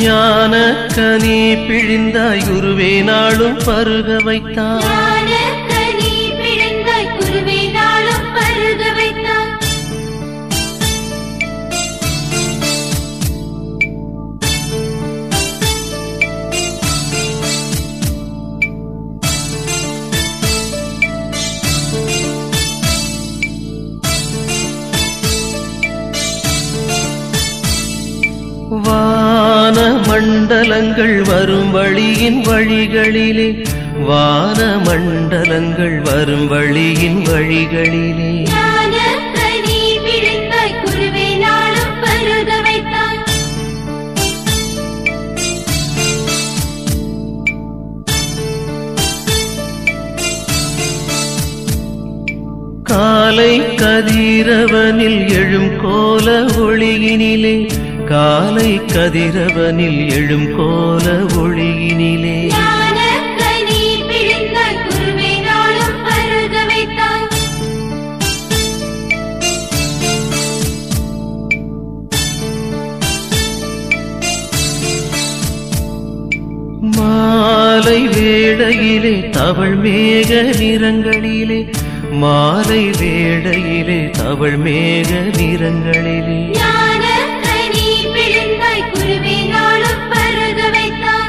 ஞான கனி பிழிந்தாய் குருவே நாளும் பருக வைத்தாய் ஞானக்கனி பிழிந்தாய் குருவே நாளும் பருக வைத்தாய் வான மண்டலங்கள் வரும் வழியின் வழிகளிலே வான மண்டலங்கள் வரும் வழியின் வழிகளிலே ஞானக்கனி பிழிந்தாய் குருவே நாளும் பருக வைத்தாய் காலை கதிரவனில் எழும் கோல ஒளியினிலே காலை கதிரவனில் எழும் கோல ஒளியினிலே ஞானக்கனி பிழிந்தாய் குருவே நாளும் பருக வைத்தாய் மாலை வேளையிலே தவள் மேக நிறங்களிலே மாலை வேளையிலே தவள் மேக நிறங்களிலே ஞானக்கனி பிழிந்தாய் குருவே நாளும் பருக வைத்தாய்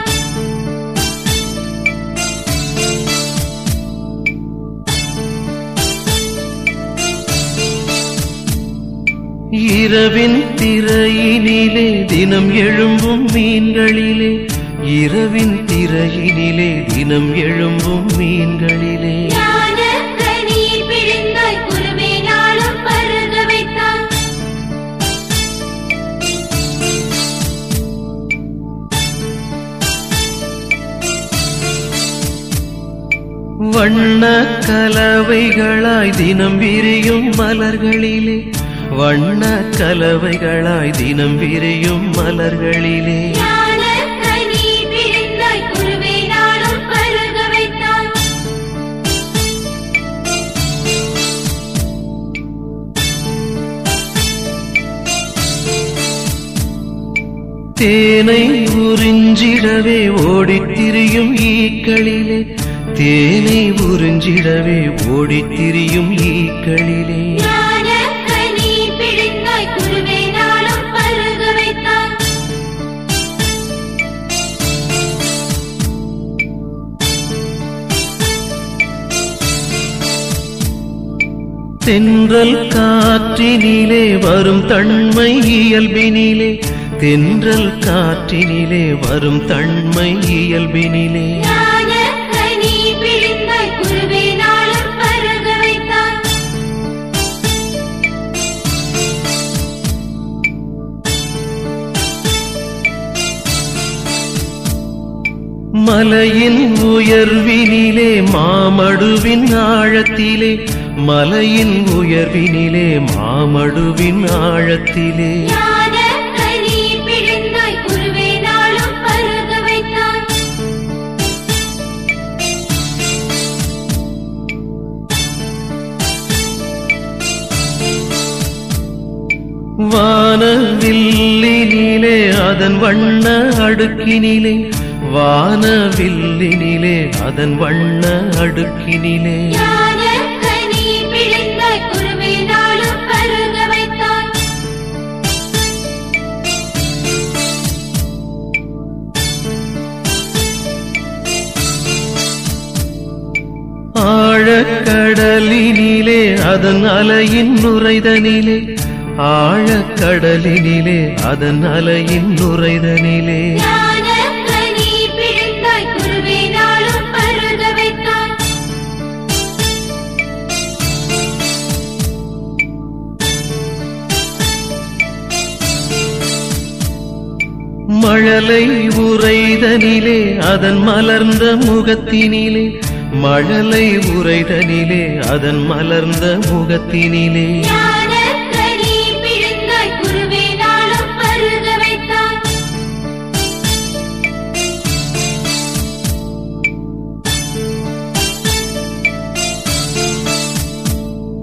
இரவின் திரையினிலே தினம் எழும்பும் மீன்களிலே இரவின் திரையினிலே தினம் எழும்பும் மீன்களிலே ஞானக்கனி பிழிந்தாய் குருவே நாளும் பருக வைத்தாய் வண்ண கலவைகளாய் தினம் விரியும் மலர்களிலே வண்ண கலவைகளாய் தினம் விரியும் மலர்களிலே ஞானக்கனி பிழிந்தாய் குருவே நாளும் பருக வைத்தாய் தேனை உறிஞ்சிடவே ஓடித் திரியும் ஈக்களிலே தேனை உறிஞ்சிடவே ஓடித் திரியும் ஈக்களிலே ஞானக்கனி பிழிந்தாய் குருவே நாளும் பருக வைத்தாய் தென்றல் காற்றினிலே வரும் தன்மை இயல்பினிலே தென்றல் காற்றினிலே வரும் தன்மை இயல்பினிலே ஞானக்கனி பிழிந்தாய் குருவே நாளும் பருக வைத்தாய் மலையின் உயர்வினிலே மாமடுவின் ஆழத்திலே மலையின் உயர்வினிலே மாமடுவின் ஆழத்திலே ஞானக்கனி பிழிந்தாய் குருவே நாளும் பருக வைத்தாய் வானவில்லினிலே அதன் வண்ண அடுக்கினிலே வானவில்லினிலே அதன் வண்ண அடுக்கினிலே ஞானக்கனி பிழிந்தாய் குருவே நாளும் பருக வைத்தாய் ஆழக்கடலினிலே அதன் அலையின் நுரைதனிலே ஆழக்கடலினிலே அதன் அலையின் நுரைதனிலே ஞானக்கனி பிழிந்தாய் குருவே நாளும் பருக வைத்தாய் மழலை உரைதனிலே அதன் மலர்ந்த முகத்தினிலே மழலை உரைதனிலே அதன் மலர்ந்த முகத்தினிலே ஞானக்கனி பிழிந்தாய் குருவே நாளும் பருக வைத்தாய்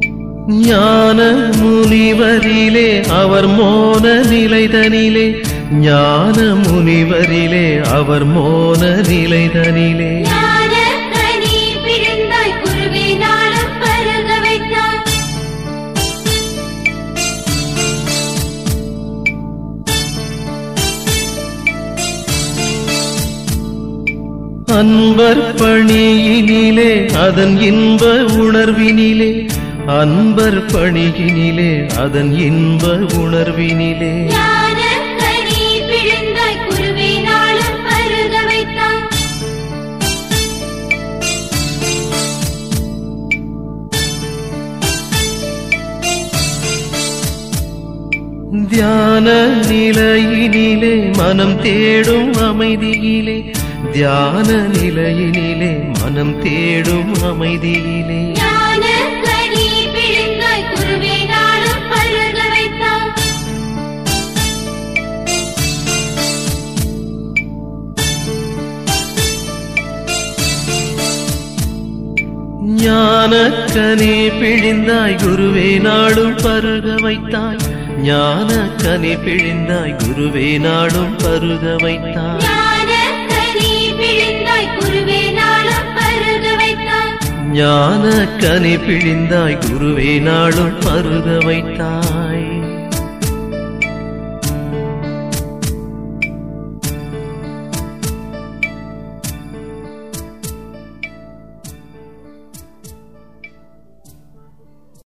ஞான முனிவரிலே அவர் மோன நிலைதனிலே ஞான முனிவரிலே அவர் மோன நிலைதனிலே ஞான கனி பிழிந்தாய் குருவே நாளும் பருக வைத்தாய் அன்பர் பணியினிலே அதன் இன்ப உணர்வினிலே அன்பர் பணியினிலே அதன் இன்ப உணர்வினிலே ஞான கனி பிழிந்தாய் குருவே நாளும் பருக வைத்தாய் தியான நிலையினிலே மனம் தேடும் அமைதியிலே தியான நிலையினிலே மனம் தேடும் அமைதியிலே ஞான கனி பிழிந்தாய் குருவே நாளும் பருக வைத்தாய் ஞானக்கனே பிழிந்தாய் குருவே நாடும் பருக வைத்தாய் ஞானக்கனே பிழிந்தாய் குருவே நாடும் பருக வைத்தாய் ஞான கனி பிழிந்தாய் குருவே நாளும் பருக வைத்தாய் ஞானக்கனே பிழிந்தாய் குருவே நாடும் பருக வைத்தாய்